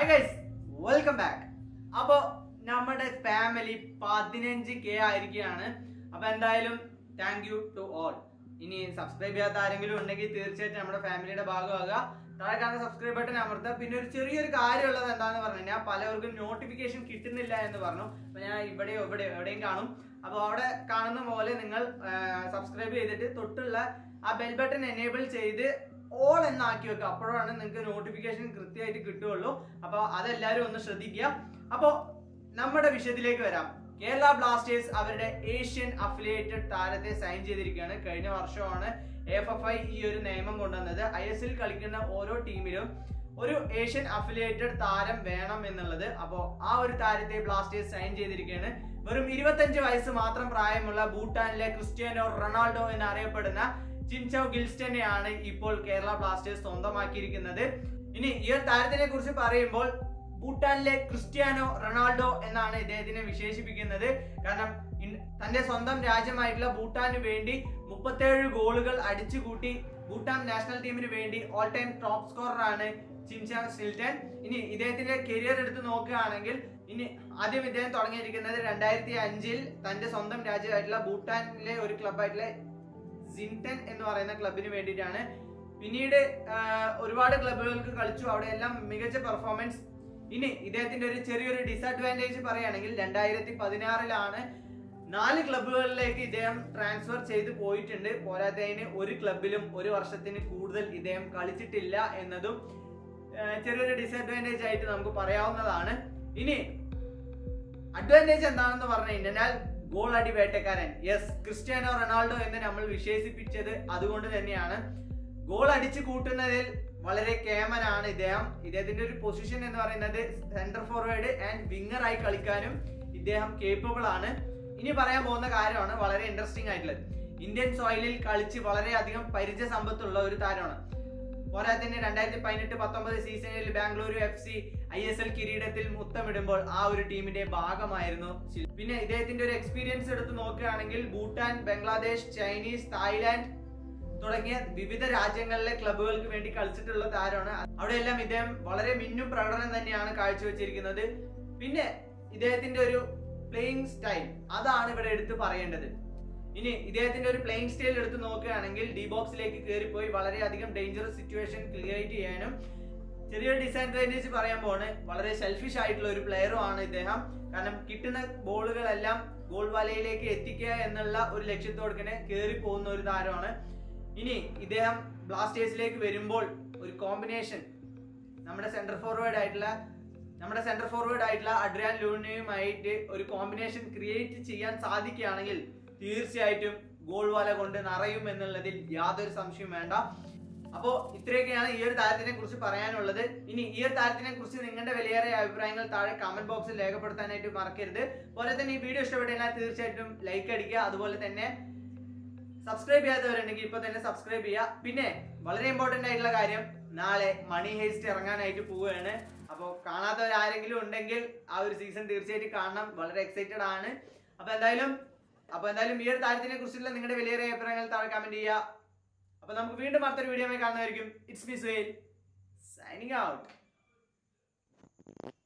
hi guys welcome back അപ്പോൾ നമ്മുടെ family പതിനഞ്ച് കെ ആയിരിക്കുകയാണ് അപ്പോൾ എന്തായാലും താങ്ക് യു ടു ഓൾ ഇനി സബ്സ്ക്രൈബ് ചെയ്യാത്ത ആരെങ്കിലും ഉണ്ടെങ്കിൽ തീർച്ചയായിട്ടും നമ്മുടെ ഫാമിലിയുടെ ഭാഗമാകുക താഴെ കാണുന്ന സബ്സ്ക്രൈബ് ബട്ടൺ അമർത്തുക പിന്നെ ഒരു ചെറിയൊരു കാര്യമുള്ളത് എന്താണെന്ന് പറഞ്ഞു കഴിഞ്ഞാൽ പലവർക്കും നോട്ടിഫിക്കേഷൻ കിട്ടുന്നില്ല എന്ന് പറഞ്ഞു അപ്പോൾ ഞാൻ ഇവിടെയോ ഇവിടെ എവിടെയും കാണും അപ്പോൾ അവിടെ കാണുന്ന പോലെ നിങ്ങൾ സബ്സ്ക്രൈബ് ചെയ്തിട്ട് തൊട്ടുള്ള ആ ബെൽ ബട്ടൺ എനേബിൾ ചെയ്ത് ഓൾ എന്നാക്കി വെക്കുക അപ്പോഴാണ് നിങ്ങൾക്ക് നോട്ടിഫിക്കേഷൻ കൃത്യമായിട്ട് കിട്ടുകയുള്ളൂ അപ്പോൾ അതെല്ലാവരും ഒന്ന് ശ്രദ്ധിക്കുക അപ്പോൾ നമ്മുടെ വിഷയത്തിലേക്ക് വരാം കേരള ബ്ലാസ്റ്റേഴ്സ് അവരുടെ ഏഷ്യൻ അഫിലിയേറ്റഡ് താരത്തെ സൈൻ ചെയ്തിരിക്കുകയാണ് കഴിഞ്ഞ വർഷമാണ് എഫ് എഫ് ഐ ഈ ഒരു നിയമം കൊണ്ടുവന്നത് ഐ എസ് എൽ കളിക്കുന്ന ഓരോ ടീമിലും ഒരു ഏഷ്യൻ അഫിലിയേറ്റഡ് താരം വേണം എന്നുള്ളത് അപ്പോൾ ആ ഒരു താരത്തെ ബ്ലാസ്റ്റേഴ്സ് സൈൻ ചെയ്തിരിക്കുകയാണ് വെറും ഇരുപത്തഞ്ച് വയസ്സ് മാത്രം പ്രായമുള്ള ഭൂട്ടാനിലെ ക്രിസ്ത്യാനോ റൊണാൾഡോ എന്നറിയപ്പെടുന്ന ജിൻചോ ഗിൽസ്റ്റനെയാണ് ഇപ്പോൾ കേരള ബ്ലാസ്റ്റേഴ്സ് സ്വന്തമാക്കിയിരിക്കുന്നത് ഇനി ഈ ഒരു താരത്തിനെ കുറിച്ച് പറയുമ്പോൾ ഭൂട്ടാനിലെ ക്രിസ്ത്യാനോ റൊണാൾഡോ എന്നാണ് ഇദ്ദേഹത്തിനെ വിശേഷിപ്പിക്കുന്നത് കാരണം ഇൻ- തന്റെ സ്വന്തം രാജ്യമായിട്ടുള്ള ഭൂട്ടാന് വേണ്ടി മുപ്പത്തേഴ് ഗോളുകൾ അടിച്ചുകൂട്ടി ഭൂട്ടാൻ നാഷണൽ ടീമിന് വേണ്ടി ഓൾ ടൈം ടോപ്പ് സ്കോററാണ് ചിൻച സിൽറ്റൻ ഇനി ഇദ്ദേഹത്തിന്റെ കരിയർ എടുത്ത് നോക്കുകയാണെങ്കിൽ ഇനി ആദ്യം ഇദ്ദേഹം തുടങ്ങിയിരിക്കുന്നത് രണ്ടായിരത്തി അഞ്ചിൽ തന്റെ സ്വന്തം രാജ്യമായിട്ടുള്ള ഭൂട്ടാനിലെ ഒരു ക്ലബായിട്ടുള്ള സിൻടൻ എന്ന് പറയുന്ന ക്ലബിന് വേണ്ടിയിട്ടാണ് പിന്നീട് ആ, ഒരുപാട് ക്ലബുകൾക്ക് കളിച്ചു അവിടെയെല്ലാം മികച്ച പെർഫോമൻസ് ഇനി ഇദ്ദേഹത്തിന്റെ ഒരു ചെറിയൊരു ഡിസഡ്വാൻറ്റേജ് പറയുകയാണെങ്കിൽ രണ്ടായിരത്തി പതിനാറിലാണ് നാല് ക്ലബുകളിലേക്ക് ഇദ്ദേഹം ട്രാൻസ്ഫർ ചെയ്ത് പോയിട്ടുണ്ട് പോരാത്തതിന് ഒരു ക്ലബിലും ഒരു വർഷത്തിന് കൂടുതൽ ഇദ്ദേഹം കളിച്ചിട്ടില്ല എന്നതും ആ, ചെറിയൊരു ഡിസഡ്വാൻറ്റേജ് ആയിട്ട് നമുക്ക് പറയാവുന്നതാണ് ഇനി അഡ്വാൻറ്റേജ് എന്താണെന്ന് പറഞ്ഞു കഴിഞ്ഞാൽ ഗോൾ അടി വേട്ടക്കാരൻ യെസ് ക്രിസ്ത്യാനോ റൊണാൾഡോ എന്ന് നമ്മൾ വിശേഷിപ്പിച്ചത് അതുകൊണ്ട് തന്നെയാണ് ഗോൾ അടിച്ചു കൂട്ടുന്നതിൽ വളരെ കേമനാണ് ഇദ്ദേഹം ഇദ്ദേഹത്തിന്റെ ഒരു പൊസിഷൻ എന്ന് പറയുന്നത് സെന്റർ ഫോർവേഡ് ആൻഡ് വിങ്ങർ ആയി കളിക്കാനും ഇദ്ദേഹം കേപ്പബിൾ ആണ് ഇനി പറയാൻ പോകുന്ന കാര്യമാണ് വളരെ ഇൻട്രസ്റ്റിംഗ് ആയിട്ടുള്ളത് ഇന്ത്യൻ സോയിലിൽ കളിച്ച് വളരെയധികം പരിചയ സമ്പത്തുള്ള ഒരു താരമാണ് പോരാത്തിന് രണ്ടായിരത്തി പതിനെട്ട് പത്തൊമ്പത് സീസണിൽ Bengaluru F C I S L കിരീടത്തിൽ മുത്തമിടുമ്പോൾ ആ ഒരു ടീമിന്റെ ഭാഗമായിരുന്നു ശിൽ- പിന്നെ ഇദ്ദേഹത്തിന്റെ ഒരു എക്സ്പീരിയൻസ് എടുത്ത് നോക്കുകയാണെങ്കിൽ ഭൂട്ടാൻ ബംഗ്ലാദേശ് ചൈനീസ് തായ്ലാന്റ് തുടങ്ങിയ വിവിധ രാജ്യങ്ങളിലെ ക്ലബുകൾക്ക് വേണ്ടി കളിച്ചിട്ടുള്ള താരമാണ് അവിടെയെല്ലാം ഇദ്ദേഹം വളരെ മിന്നും പ്രകടനം തന്നെയാണ് കാഴ്ചവെച്ചിരിക്കുന്നത് പിന്നെ ഇദ്ദേഹത്തിന്റെ ഒരു പ്ലേയിങ് സ്റ്റൈൽ അതാണ് ഇവിടെ എടുത്ത് പറയേണ്ടത് ഇനി ഇദ്ദേഹത്തിന്റെ ഒരു പ്ലേയിങ് സ്റ്റൈൽ എടുത്ത് നോക്കുകയാണെങ്കിൽ ഡി ബോക്സിലേക്ക് കയറിപ്പോയി വളരെയധികം ഡേഞ്ചറസ് സിറ്റുവേഷൻ ക്രിയേറ്റ് ചെയ്യാനും ചെറിയൊരു ഡിസഡ്വാൻറ്റേജ് പറയാൻ പോണ് വളരെ സെൽഫിഷ് ആയിട്ടുള്ള ഒരു പ്ലെയറും ആണ് ഇദ്ദേഹം കാരണം കിട്ടുന്ന ബോളുകളെല്ലാം ഗോൾ വലയിലേക്ക് എത്തിക്കുക എന്നുള്ള ഒരു ലക്ഷ്യത്തോടെ തന്നെ കയറി പോകുന്ന ഒരു താരമാണ് ഇനി ഇദ്ദേഹം ബ്ലാസ്റ്റേഴ്സിലേക്ക് വരുമ്പോൾ ഒരു കോമ്പിനേഷൻ നമ്മുടെ സെന്റർ ഫോർവേഡ് ആയിട്ടുള്ള നമ്മുടെ സെന്റർ ഫോർവേഡ് ആയിട്ടുള്ള അഡ്രിയാൻ ലൂണിയുമായിട്ട് ഒരു കോമ്പിനേഷൻ ക്രിയേറ്റ് ചെയ്യാൻ സാധിക്കുകയാണെങ്കിൽ തീർച്ചയായിട്ടും ഗോൾ വല കൊണ്ട് നിറയും എന്നുള്ളതിൽ യാതൊരു സംശയവും വേണ്ട അപ്പോൾ ഇത്രയൊക്കെയാണ് ഈ ഒരു താരത്തിനെ കുറിച്ച് പറയാനുള്ളത് ഇനി ഈ ഒരു താരത്തിനെ കുറിച്ച് നിങ്ങളുടെ വിലയേറിയ അഭിപ്രായങ്ങൾ താഴെ കമന്റ് ബോക്സിൽ രേഖപ്പെടുത്താനായിട്ട് മറക്കരുത് പോലെ തന്നെ ഈ വീഡിയോ ഇഷ്ടപ്പെട്ടാൽ തീർച്ചയായിട്ടും ലൈക്ക് അടിക്കുക അതുപോലെ തന്നെ സബ്സ്ക്രൈബ് ചെയ്യാത്തവരുണ്ടെങ്കിൽ ഇപ്പൊ തന്നെ സബ്സ്ക്രൈബ് ചെയ്യുക പിന്നെ വളരെ ഇമ്പോർട്ടന്റ് ആയിട്ടുള്ള കാര്യം നാളെ മണി ഹേസ്റ്റ് ഇറങ്ങാനായിട്ട് പോവുകയാണ് അപ്പോൾ കാണാത്തവർ ആരെങ്കിലും ഉണ്ടെങ്കിൽ ആ ഒരു സീസൺ തീർച്ചയായിട്ടും കാണണം വളരെ എക്സൈറ്റഡ് ആണ് അപ്പൊ എന്തായാലും അപ്പൊ എന്തായാലും ഈ ഒരു താരത്തിനെ കുറിച്ചുള്ള നിങ്ങളുടെ വലിയ അഭിപ്രായങ്ങൾ താഴെ കമന്റ് ചെയ്യുക അപ്പൊ നമുക്ക് വീണ്ടും അടുത്തൊരു വീഡിയോ കാണുന്നതായിരിക്കും it's me Suhail signing out